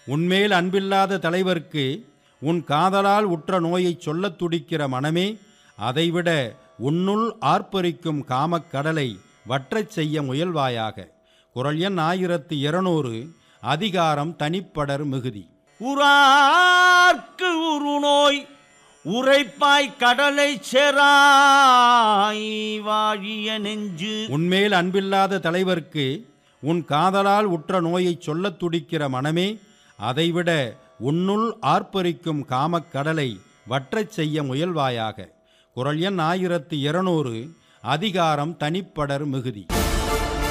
உன்மேல் அன்பில்லாத தலைவர்க்கு உன் காதலால் உற்ற நோயைச் சொல்லத் துடிக்கிற மனமே அதைவிட உன்னுள் ஆர்ப்பரிக்கும் காமக்கடலை வற்றச் செய்ய முயல்வாயாக குரல் எண் ஆயிரத்து இருநூறு அதிகாரம் தனிப்படர் மிகுதி உரார்க்கு உருநோய் உரைப்பாய் கடலை செராய் வாழிய நெஞ்சு உன்மேல் அன்பில்லாத தலைவர்க்கு உன் காதலால் உற்ற நோயைச் சொல்லத் துடிக்கிற மனமே அதைவிட உன்னுள் ஆர்ப்பரிக்கும் காமக்கடலை வற்றச் செய்ய முயல்வாயாக குரல் எண் ஆயிரத்து இருநூறு அதிகாரம் தனிப்படர் மிகுதி